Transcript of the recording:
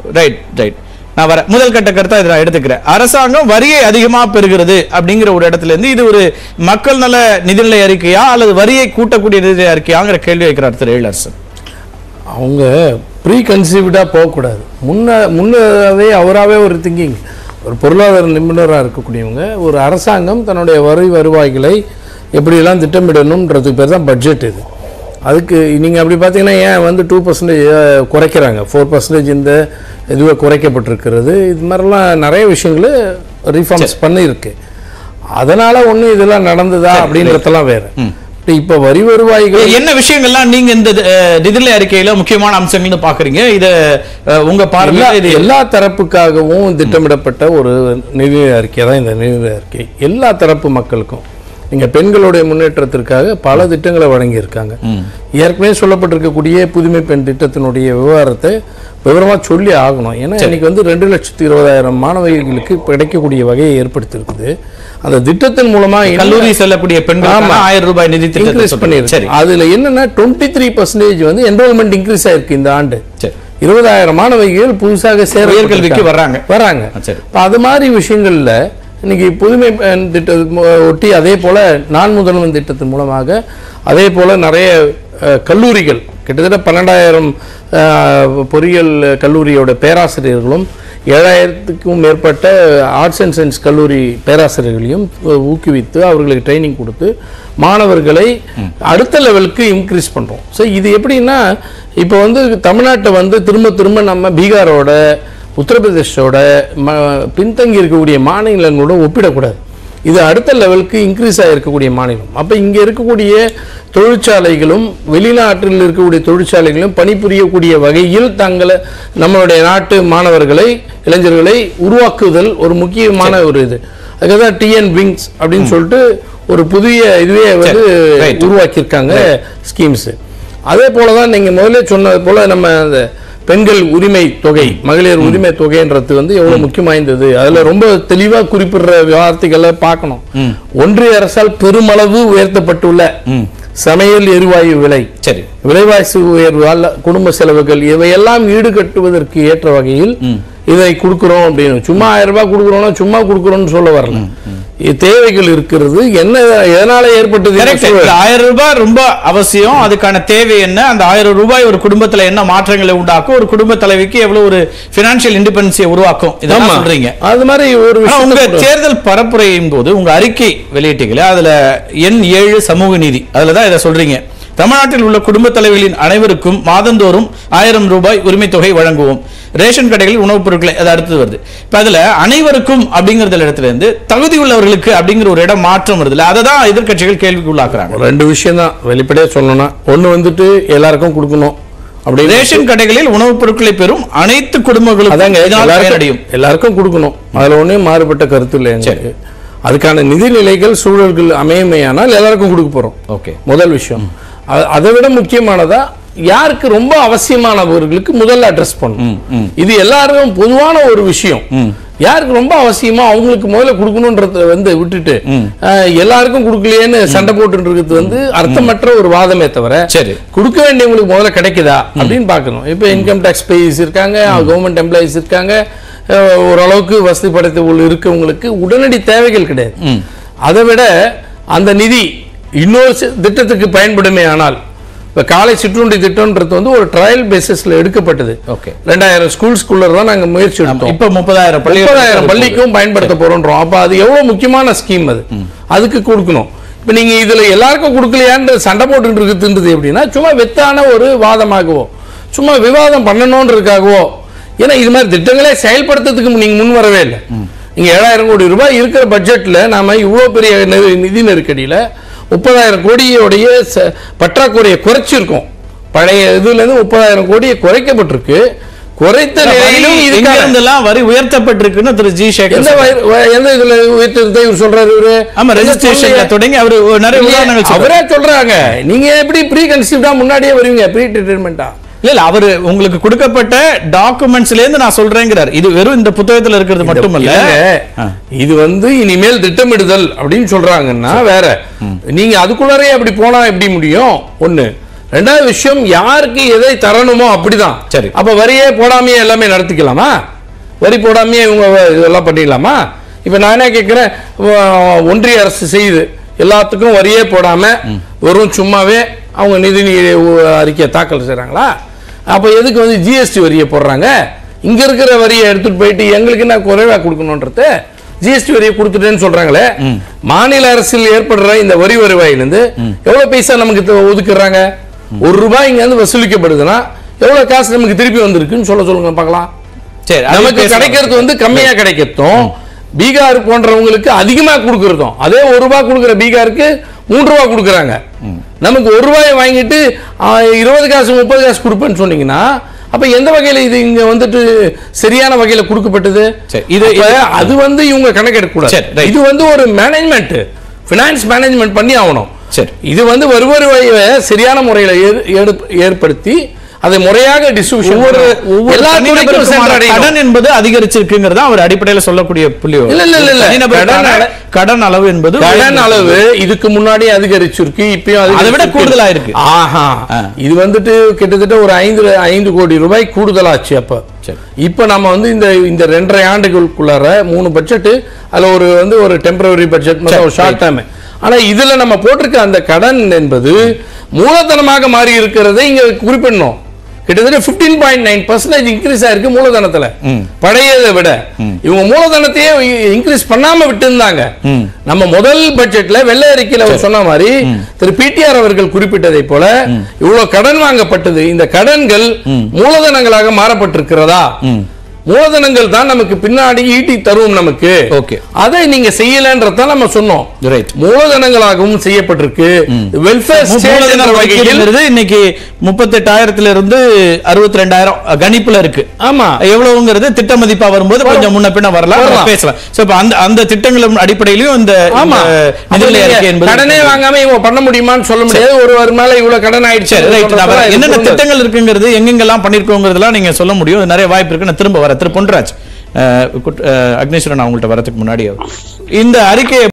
Right right நான் வரேன் முதல் கட்ட கருத்தா இதை நான் எடுத்துக்கிறேன் அரசாங்கம் வரியை அதிகமா பெறுகிறது அப்படிங்கிற ஒரு இடத்துல இருந்து இது ஒரு மக்கள் நல நிதிநிலை அறிக்கையா அல்லது வரியை கூட்டக்கூடிய நிதிநிலை அறிக்கையாங்கிற கேள்வி வைக்கிறார் திரு எழிலரசன் அவங்க ப்ரீ கன்சீவ்டாக போகக்கூடாது முன்ன முன்னவே அவராகவே ஒரு திங்கிங் ஒரு பொருளாதார நிபுணராக இருக்கக்கூடியவங்க ஒரு அரசாங்கம் தன்னுடைய வரி வருவாய்களை எப்படியெல்லாம் திட்டமிடணுன்றதுக்கு பேர் தான் பட்ஜெட் இது அதுக்கு நீங்கள் அப்படி பார்த்தீங்கன்னா ஏன் வந்து டூ பர்சன்டேஜ் குறைக்கிறாங்க ஃபோர் பர்சன்டேஜ் இந்த இதுவே குறைக்கப்பட்டிருக்கிறது இது மாதிரிலாம் நிறைய விஷயங்கள் ரீஃபார்ம்ஸ் பண்ணியிருக்கு அதனால் ஒன்றும் இதெல்லாம் நடந்ததா அப்படின்றதெல்லாம் வேறு இப்போ வரி வருவாய்கள் என்ன விஷயங்கள்லாம் நீங்க இந்த அஹ், நிதிநிலை அறிக்கையில முக்கியமான அம்சங்கள்னு பாக்குறீங்க இத அஹ், உங்க எல்லா பார்வையில இது எல்லா தரப்புக்காகவும் திட்டமிடப்பட்ட ஒரு நிதி அறிக்கை தான் இந்த நிதி அறிக்கை எல்லா தரப்பு மக்களுக்கும் நீங்க பெண்களுடைய முன்னேற்றத்திற்காக பல திட்டங்களை வழங்கியிருக்காங்க ஏற்கனவே சொல்லப்பட்டிருக்கக்கூடிய புதுமை பெண் திட்டத்தினுடைய விவகாரத்தை விவரமா சொல்லி ஆகணும் ஏன்னா இன்னைக்கு வந்து ரெண்டு லட்சத்தி இருபதாயிரம் மாணவிகளுக்கு கிடைக்கக்கூடிய வகையை ஏற்படுத்தியிருக்குது அந்த திட்டத்தின் மூலமா என்ன- கல்லூரி செல்லக்கூடிய பெண்கள் ஆமா. ஆயிரம் ரூபாய் நிதி திட்டத்தை இன்க்ரீஸ் சொல்றீங்க. பண்ணியிருக்கு சரி அதுல என்னன்னா டுவெண்ட்டி த்ரீ பர்சன்டேஜ் வந்து என்ரோல்மெண்ட் இன்க்ரீஸ் ஆயிருக்கு இந்த ஆண்டு சரி இருபதாயிரம் மாணவிகள் புதுசாக சேர உயர்கல்விக்கு வர்றாங்க. வராங்க ஆ, சரி. இப்ப அது மாதிரி விஷயங்கள்ல இன்னைக்கு புதுமை பெண் திட்டம் ஒட்டி அதே போல நான் முதல்வன் திட்டத்தின் மூலமாக அதே போல நிறைய அஹ், கல்லூரிகள் கிட்டத்தட்ட பன்னெண்டாயிரம் பொறியியல் கல்லூரியோட பேராசிரியர்களும் ஏழாயிரத்துக்கும் மேற்பட்ட ஆர்ட்ஸ் அண்ட் சயின்ஸ் கல்லூரி பேராசிரியர்களையும் ஊ- ஊக்குவித்து அவர்களுக்கு ட்ரைனிங் கொடுத்து மாணவர்களை அடுத்த லெவலுக்கு இன்க்ரீஸ் பண்ணுறோம் ஸோ இது எப்படின்னா இப்போ வந்து தமிழ்நாட்டை வந்து திரும்ப திரும்ப நம்ம பீகாரோட உத்தரப்பிரதேஷோட ம பின்தங்கி இருக்கக்கூடிய மாநிலங்களோட ஒப்பிடக்கூடாது இது அடுத்த லெவலுக்கு இன்க்ரீஸ் ஆகிருக்கக்கூடிய மாநிலம் அப்போ இங்கே இருக்கக்கூடிய தொழிற்சாலைகளும் வெளிநாட்டில் இருக்கக்கூடிய தொழிற்சாலைகளும் பணிபுரியக்கூடிய வகையில் தங்களை நம்மளுடைய நாட்டு மாணவர்களை இளைஞர்களை உருவாக்குதல் ஒரு முக்கியமான ஒரு இது அதுக்காக தான் டிஎன் விங்ஸ் அப்படின்னு சொல்லிட்டு ஒரு புதிய இதுவே வந்து right. உருவாக்கியிருக்காங்க ஸ்கீம்ஸ் அதே போல தான் நீங்கள் முதல்ல சொன்னது போல நம்ம அந்த பெண்கள் உரிமை தொகை மகளிர் உரிமை தொகைன்றது வந்து எவ்வளவு முக்கியம் வாய்ந்தது அதுல ரொம்ப தெளிவா குறிப்பிடுற வார்த்தைகளை பார்க்கணும் ஒன்றிய அரசால் பெருமளவு உயர்த்தப்பட்டுள்ள சமையல் எரிவாயு விலை சரி விலைவாசி உயர்வால் குடும்ப செலவுகள் இவையெல்லாம் ஈடுகட்டுவதற்கு ஏற்ற வகையில் இதை கொடுக்கிறோம் அப்படின்னு சும்மா ஆயிரம் ரூபாய் கொடுக்குறோம்னா சும்மா கொடுக்குறோம்னு சொல்ல வரல இது தேவைகள் இருக்கிறது என்ன எதனால ஏற்பட்டது இந்த கரெக்ட் சூழல்? ஆயிரம் ரூபாய் ரொம்ப அவசியம் அதுக்கான தேவை என்ன அந்த ஆயிரம் ரூபாய் ஒரு குடும்பத்துல என்ன மாற்றங்களை உண்டாக்கும் ஒரு குடும்ப தலைவிக்கு எவ்வளவு ஒரு பினான்சியல் இண்டிபெண்டன்ஸியை உருவாக்கும் இதெல்லாம் ஆமா. சொல்றீங்க அது மாதிரி ஒரு ஆனா உங்க விஷயம் தேர்தல் பரப்புரையின் போது உங்க அறிக்கை வெளியிட்டீங்களே அதுல எண் ஏழு சமூக நீதி அதுல தான் இதை சொல்றீங்க தமிழ்நாட்டில் உள்ள குடும்ப தலைவர்களின் அனைவருக்கும் மாதந்தோறும் ஆயிரம் ரூபாய் உரிமை தொகை வழங்குவோம் ரேஷன் கடைகளில் உணவுப் பொருட்களை அது அடுத்தது வருது இப்ப அதுல அனைவருக்கும் அப்படிங்கறதுல இடத்துல இருந்து தகுதி உள்ளவர்களுக்கு அப்படிங்கிற ஒரு இடம் மாற்றம் வருதுல அதை தான் எதிர்க்கட்சிகள் கேள்விக்கு உள்ளாக்குறாங்க ரெண்டு விஷயம் தான் வெளிப்படையா சொல்லணும்னா ஒண்ணு வந்துட்டு எல்லாருக்கும் கொடுக்கணும் அப்படின்னு ரேஷன் கடைகளில் உணவுப் பொருட்களை பெறும் அனைத்து குடும்பங்களுக்கும் அதாங்க இதனால் எல்லாருக்கும் பயனடையும் எல்லாருக்கும் கொடுக்கணும் அதுல ஒண்ணே மாறுபட்ட கருத்து இல்லை எங்களுக்கு அதுக்கான நிதிநிலைகள் சூழல்கள் அமையமையானால் எல்லாருக்கும் கொடுக்க போறோம் ஓகே முதல் விஷயம் அ- அதை விட முக்கியமானதா யாருக்கு ரொம்ப அவசியமானவர்களுக்கு முதல்ல அட்ரஸ் பண்ணணும் இது எல்லாருக்கும் பொதுவான ஒரு விஷயம் யாருக்கு ரொம்ப அவசியமா அவங்களுக்கு முதல்ல கொடுக்கணுன்றத வந்து விட்டுட்டு அஹ், எல்லாருக்கும் கொடுக்கலையேன்னு சண்டை போட்டு இருக்கிறது வந்து அர்த்தமற்ற ஒரு வாதமே தவிர சரி கொடுக்க வேண்டியவங்களுக்கு முதல்ல கிடைக்குதா அப்படின்னு பார்க்கணும் இப்போ இன்கம் டேக்ஸ் பேஸ் இருக்காங்க கவர்மெண்ட் எம்ப்ளாயிஸ் இருக்காங்க அஹ், ஓரளவுக்கு வசதி படைத்தவர்கள் இருக்கவங்களுக்கு உடனடி தேவைகள் கிடையாது அதை விட அந்த நிதி இன்னொரு சி- திட்டத்துக்கு பயன்படுமே ஆனால் இப்போ காலை சிற்றுண்டி திட்டம்ன்றது வந்து ஒரு ட்ரையல் பேசிஸ்ல எடுக்கப்பட்டது ஓகே ரெண்டாயிரம் ஸ்கூல் ஸ்கூல்ல தான் நாங்க முயற்சி எடுத்தோம் இப்ப முப்பதாயிரம் பள்ளி முப்பதாயிரம் பள்ளிக்கும் பயன்படுத்த போறோன்றோம் அப்ப அது எவ்வளவு முக்கியமான ஸ்கீம் அது அதுக்கு கொடுக்கணும் இப்ப நீங்க இதுல எல்லாருக்கும் கொடுக்கலையான்ற சண்டை போட்டு இருக்குதுன்றது எப்படின்னா சும்மா வெத்தான ஒரு வாதமாகவோ சும்மா விவாதம் பண்ணணுன்றதுக்காகவோ ஏன்னா இது மாதிரி திட்டங்களே செயல்படுத்துறதுக்கு நீங்க முன் வரவே இல்லை நீங்க ஏழாயிரம் கோடி ரூபாய் இருக்கிற பட்ஜெட்ல நாம இவ்வளவு பெரிய நெரு- நிதி நெருக்கடியில முப்பதாயிரம் கோடியோடைய ச- பற்றாக்குறையை குறைச்சிருக்கோம் பழைய இதுல இருந்து முப்பதாயிரம் கோடியை குறைக்கப்பட்டிருக்கு குறைத்த நிலையிலும் இங்க இதுக்கான இருந்தெல்லாம் வரி உயர்த்தப்பட்டிருக்குன்னு திரு ஜி சேகர் எந்த வய- வய- எந்த இதுல உயர்த்திருந்ததை இவர் சொல்றாரு இவரு ஆமா எந்த ரெஜிஸ்ட்ரேஷன்ல தொழில- தொடங்கி அவர் நிறைய இல்லையே, உதாரணங்கள் சொல்றாரு. அவரே சொல்றாங்க நீங்க எப்படி ப்ரீ கன்சீவ்டா முன்னாடியே வருவீங்க ப்ரீ ட்ரீட்மெண்டா இல்ல இல்ல அவரு உங்களுக்கு கொடுக்கப்பட்ட டாக்குமெண்ட்ஸ்ல இருந்து நான் சொல்றேங்கிறார் இது வெறும் இந்த புத்தகத்துல இருக்கிறது மட்டுமல்ல ஆ. இது வந்து இனிமேல் திட்டமிடுதல் அப்படின்னு சொல்றாங்கன்னா வேற நீங்க அதுக்குள்ளாரே அப்படி போனா எப்படி முடியும் ஒண்ணு ரெண்டாவது விஷயம் யாருக்கு எதை தரணுமோ அப்படிதான் சரி. அப்ப வரியே போடாமையே எல்லாமே நடத்திக்கலாமா வரி போடாமையே இவங்க வ- இதெல்லாம் பண்ணிடலாமா இப்ப நான் என்ன கேட்கிறேன் வ- ஒன்றிய அரசு செய்யுது எல்லாத்துக்கும் வரியே போடாம வெறும் சும்மாவே அவங்க நிதி நீ- அறிக்கையை தாக்கல் செய்றாங்களா அப்ப எதுக்கு வந்து ஜிஎஸ்டி வரியை போடுறாங்க இங்க இருக்கிற வரியை எடுத்துட்டு போயிட்டு எங்களுக்கு என்ன குறைவா கொடுக்கணுன்றது ஜிஎஸ்டி வரியை கொடுத்துட்டேன்னு சொல்றாங்களே மாநில அரசில் ஏற்படுற இந்த வரி வருவாயிலிருந்து எவ்வளவு பைசா நமக்கு த- ஒதுக்குறாங்க ஒரு ரூபாய் இங்க இருந்து வசூலிக்கப்படுதுன்னா எவ்வளவு காசு நமக்கு திருப்பி வந்திருக்குன்னு சொல்ல சொல்லுங்க பார்க்கலாம் சரி அது நமக்கு பேசலாம். கிடைக்கிறது வந்து கம்மியா கிடைக்கட்டும் பீகார் போன்றவங்களுக்கு அதிகமா கொடுக்கறதும் அதே ஒரு ரூபாய் கொடுக்குற பீகாருக்கு மூன்று ரூபாய் கொடுக்குறாங்க நமக்கு ஒரு ரூபாயை வாங்கிட்டு ஆ, இருபது காசு முப்பது காசு கொடுப்பேன்னு சொன்னீங்கன்னா அப்ப எந்த வகையில இது இங்க வந்துட்டு சரியான வகையில கொடுக்கப்பட்டது சரி, இது- அப்ப அது வந்து இவங்க கணக்கெடுக்க சரி, கூடாது right. இது வந்து ஒரு மேனேஜ்மெண்ட் பினான்ஸ் மேனேஜ்மெண்ட் பண்ணி ஆகணும் சரி. இது வந்து வருவாயை சரியான முறையில ஏற்- ஏற்ப- ஏற்படுத்தி அதை முறையாக டிஸ்ட்ரிபியூஷன் ஒவ்வொரு ஒவ்வொரு எல்லா துறைக்கும் தனிநபருக்குமான சென்றடையணும் கடன் என்பது அதிகரிச்சிருக்குங்கிறது அவர் அடிப்படையில் சொல்லக்கூடிய புள்ளி இல்ல, இல்ல, இல்ல, இல்ல. தனிநபருக்கான கடன் அள- கடன் அளவு என்பது கடன் அளவு இதுக்கு முன்னாடி அதிகரிச்சிருக்கு இப்பயும் அதை விட அதிகரிச்சிருக்கு. கூடுதலா இருக்கு. ஆஹா ஆ. இது வந்துட்டு கிட்டத்தட்ட ஒரு ஐந்து ஐந்து கோடி ரூபாய் கூடுதலாச்சு அப்ப சரி. இப்ப நம்ம வந்து இந்த இந்த ரெண்டரை ஆண்டுகளுக்குள்ளார மூணு பட்ஜெட் அதுல ஒரு வந்து ஒரு டெம்பரரி பட்ஜெட் சரி, ஒரு ஷார்ட் டைம் ஆனா இதுல நம்ம போட்டிருக்க அந்த கடன் என்பது மூலதனமாக மாறி இருக்கிறதை இங்க குறிப்பிடணும் கிட்டத்தட்ட 15.9% பாயிண்ட் நைன் பர்சன்டேஜ் இன்க்ரீஸ் ஆயிருக்கு மூலதனத்துல பழையதை விட இவங்க மூலதனத்தையே இன்க்ரீஸ் பண்ணாம விட்டு இருந்தாங்க ம். நம்ம முதல் பட்ஜெட்ல வெள்ளை அறிக்கையில அவர் சொன்ன மாதிரி திரு பிடிஆர் அவர்கள் குறிப்பிட்டதை போல இவ்வளவு கடன் வாங்கப்பட்டது இந்த கடன்கள் மூலதனங்களாக மாறப்பட்டிருக்கிறதா மூலதனங்கள் தான் நமக்கு பின்னாடி ஈட்டி தரும் நமக்கு Okay. அதை நீங்க செய்யலன்றதான் நம்ம சொன்னோம் ரைட் மூலதனங்களாகவும் செய்யப்பட்டிருக்கு வெல்ஃபேர் மூலதன வகையில் வைக்கிறது இன்னைக்கு முப்பத்தெட்டாயிரத்துல இருந்து அறுபத்தி ரெண்டாயிரம் கணிப்புல இருக்கு ஆமா எவ்வளவுங்கிறது திட்ட மதிப்பா வரும்போது கொஞ்சம் முன்ன பின்ன வரலாம் நம்ம வரலாம். பேசலாம் சோ இப்ப அந்த அந்த திட்டங்களின் அடிப்படையிலும் இந்த ஆமா இந்த அப்ப நிதிநிலை நீங்க அறிக்கை என்பது கடனே வாங்காம இவங்க பண்ண முடியுமான்னு சொல்ல முடியாது ஒரு ஒரு மேல இவ்வளவு கடன் ஆயிடுச்சு சரி ரைட் சொல்றதெல்லாம் இது என்னென்ன பொருந்தாது. திட்டங்கள் இருக்குங்கிறது எங்கெங்கெல்லாம் பண்ணிருக்கோங்கிறதுலாம் நீங்க சொல்ல முடியும் அது நிறைய வாய்ப்பு இருக்கு நான் திரும்ப வரேன் திரு பொன்ராஜ் அஹ், குட்- அஹ், அக்னீஸ்வரன் அவங்கள்ட்ட வரதுக்கு முன்னாடி இந்த அறிக்கையை